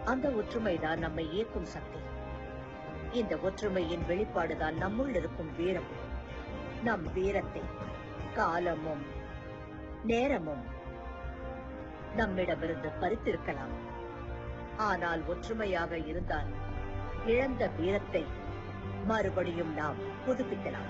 அந்த ஒற்றுமைதான் நம்மை இயக்கும் சக்தி இந்த ஒற்றுமையின் வெளிப்பாடுதான் நம்முள் இருக்கும் வீரம் நம் வீரத்தை காலமும் நேரமும் நம்மிடமிருந்து பறித்திருக்கலாம் ஆனால் ஒற்றுமையாக இருந்தால் இழந்த வீரத்தை மறுபடியும் நாம் புதுப்பிக்கலாம்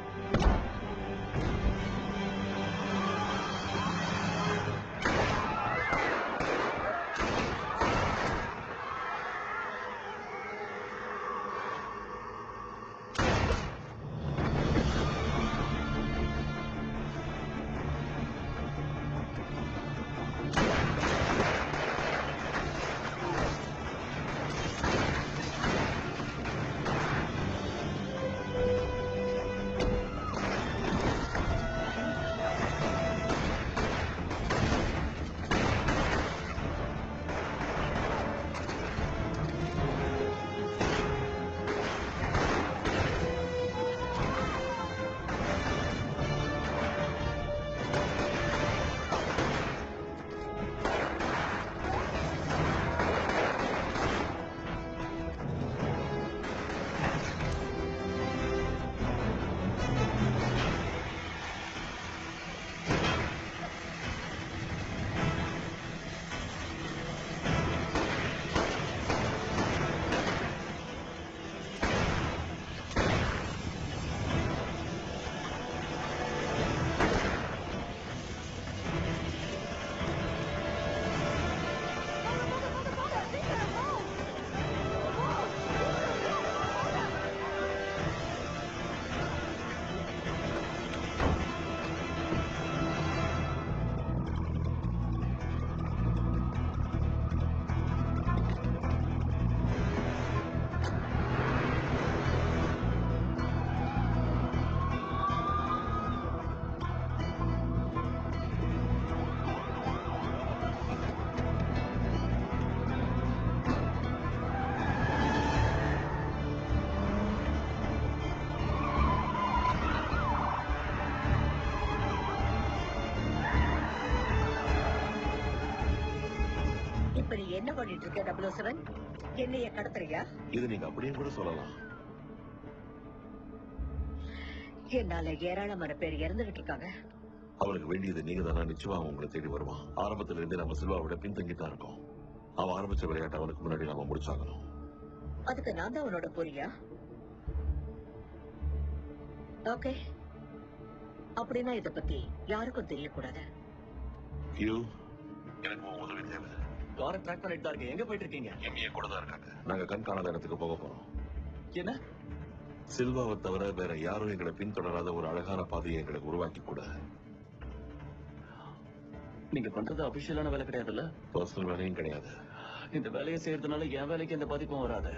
இப்ப நீ என்ன பண்ணிட்டு இருக்க டபுள் செவன் என்னைய கடத்துறியா இது நீங்க அப்படியே கூட சொல்லலாம் என்னால ஏராளமான பேர் இறந்துகிட்டு இருக்காங்க அவனுக்கு வேண்டியது நீங்க தானா நிச்சயமா அவன் உங்களை தேடி வருவான் ஆரம்பத்துல இருந்தே நம்ம சில்வாவோட பின்தங்கி தான் இருக்கோம் அவன் ஆரம்பிச்ச விளையாட்டை அவனுக்கு முன்னாடி நாம முடிச்சாகணும் அதுக்கு நான் தான் உன்னோட போறியா ஓகே அப்படின்னா இத பத்தி யாருக்கும் தெரியக்கூடாது யூ எனக்கு உன் உதவி தேவை காரை ட்ராக் பண்ணிட்டு தான் இருக்கேன் எங்க போயிட்டு இருக்கீங்க எம்ஏ கூட தான் இருக்காங்க நாங்க கண் காணாத இடத்துக்கு போக போறோம் என்ன சில்வாவை தவிர வேற யாரும் எங்களை பின்தொடராத ஒரு அழகான பாதையை எங்களுக்கு உருவாக்கி கூட நீங்க பண்றது அபிஷியலான வேலை கிடையாதுல்ல பர்சனல் வேலையும் கிடையாது இந்த வேலையை செய்யறதுனால என் வேலைக்கு எந்த பாதிப்பும் வராது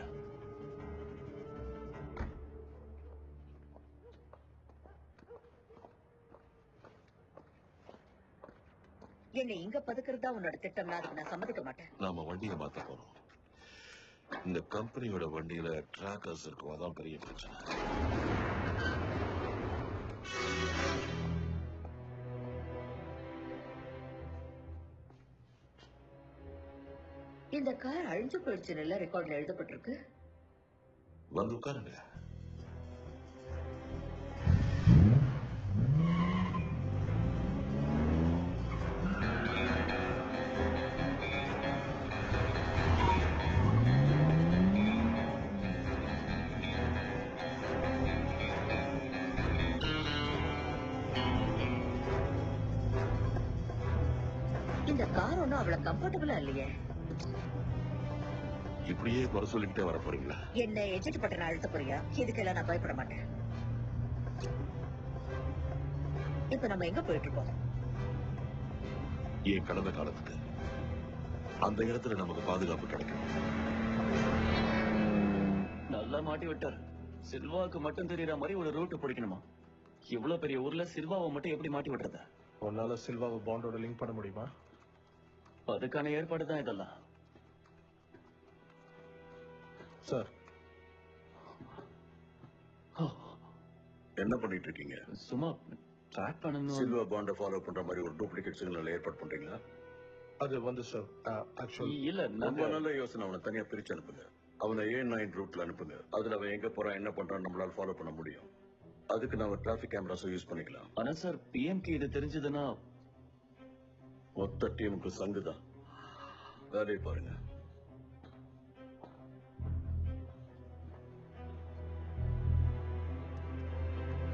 என்னை இங்க பதுக்குறதா உன்னோட திட்டம்னா அதுக்கு நான் சம்மதிக்க மாட்டேன் நாம வண்டியை மாத்த போறோம் இந்த கம்பெனியோட வண்டியில டிராக்கர்ஸ் இருக்கும் அதான் பெரிய பிரச்சனை இந்த கார் அழிஞ்சு போயிடுச்சுன்னு ரெக்கார்ட்ல எழுதப்பட்டிருக்கு வந்து உட்காருங்க இந்த கார் ஒன்றும் அவ்வளவு கம்ஃபர்டபுளா இல்லையே இப்படியே குறை சொல்லிக்கிட்டே வர போறீங்களா என்ன எஜெட் பட்டன அழுத்த போறியா இதுக்கெல்லாம் நான் பயப்பட மாட்டேன் இப்ப நம்ம எங்க போயிட்டு இருக்கோம் என் கடந்த காலத்துக்கு அந்த இடத்துல நமக்கு பாதுகாப்பு கிடைக்கும் நல்லா மாட்டி விட்டார் சில்வாவுக்கு மட்டும் தெரியற மாதிரி ஒரு ரூட் பிடிக்கணுமா இவ்வளவு பெரிய ஊர்ல சில்வாவை மட்டும் எப்படி மாட்டி விடுறது உன்னால சில்வாவை பாண்டோட லிங்க் பண்ண முடியுமா அதுக்கான ஏற்பாடு தான் இதெல்லாம் சார் என்ன பண்ணிட்டு இருக்கீங்க சும்மா ட்ராக் பண்ணணும் சில்வர் பாண்டை ஃபாலோ பண்ற மாதிரி ஒரு டூப்ளிகேட் சிக்னல் ஏற்பாடு பண்றீங்களா அது வந்து சார் ஆக்சுவலி இல்ல ரொம்ப நாங்க நல்ல யோசனை அவனை தனியா பிரிச்சு அனுப்புங்க அவனை ஏ நைன் ரூட்ல அனுப்புங்க அதுல அவன் எங்க போறான் என்ன பண்றான் நம்மளால ஃபாலோ பண்ண முடியும் அதுக்கு நம்ம டிராபிக் கேமராஸும் யூஸ் பண்ணிக்கலாம் ஆனா சார் பிஎம்கே இது தெரிஞ்சதுன்னா மொத்த டீமுக்கு சங்குதான் வேலையை பாருங்க